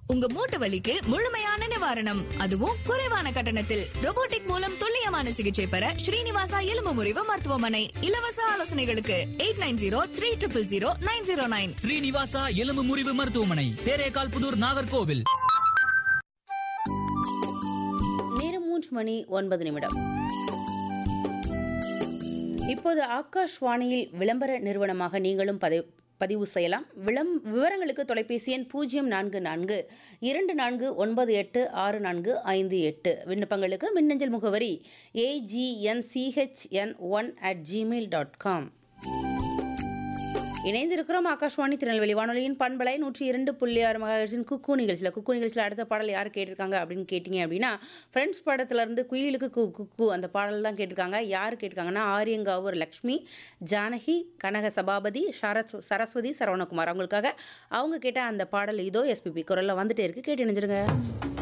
உங்க மூட்டு வலிக்கு முழுமையான நிவாரணம் அதுவும் குறைவான கட்டணத்தில் robotic மூலம் துல்லியமான சிகிச்சை பெற ஸ்ரீனிவாசா எலும்பு முறிவு மருத்துவமனை இலவச ஆலோசனைகளுக்கு eight nine zero three triple zero nine zero nine Srinivasa எலும்பு முறிவு மருத்துவமனை தேரேகால் புதூர் நாகர்கோவில் நேரம் மூன்று மணி ஒன்பது நிமிடம் இப்போது ஆகாஷ்வாணியில் விளம்பர நிறுவனமாக நீங்களும் பதவி பதிவு செய்யலாம் விளம் விவரங்களுக்கு தொலைபேசி எண் பூஜ்ஜியம் நான்கு நான்கு இரண்டு நான்கு ஒன்பது எட்டு ஆறு நான்கு ஐந்து எட்டு விண்ணப்பங்களுக்கு மின்னஞ்சல் முகவரி AGNCHN one at Gmail dot com இணைந்திருக்கிறோம் ஆகாஷ்வாணி திருநெல்வேலி வானொலியின் பண்பலை நூற்றி இரண்டு புள்ளி ஆறு மகாஹெர்ட்ஸின் குக்கு நிகழ்ச்சியில் குக்கு நிகழ்ச்சியில் அடுத்த பாடல் யார் கேட்டிருக்காங்க அப்படின்னு கேட்டிங்க அப்படின்னா ஃப்ரெண்ட்ஸ் படத்துலேருந்து குயிலுக்கு கு குக்கு அந்த பாடல் தான் கேட்டிருக்காங்க யார் கேட்டிருக்காங்கன்னா ஆரியங்காவூர் லக்ஷ்மி ஜானகி கனக சபாபதி சரஸ் சரஸ்வதி சரவணகுமார் அவங்களுக்காக அவங்க கேட்ட அந்த பாடல் இதோ எஸ்பிபி குரலில் வந்துட்டே இருக்கு கேட்டு இணைஞ்சிருங்க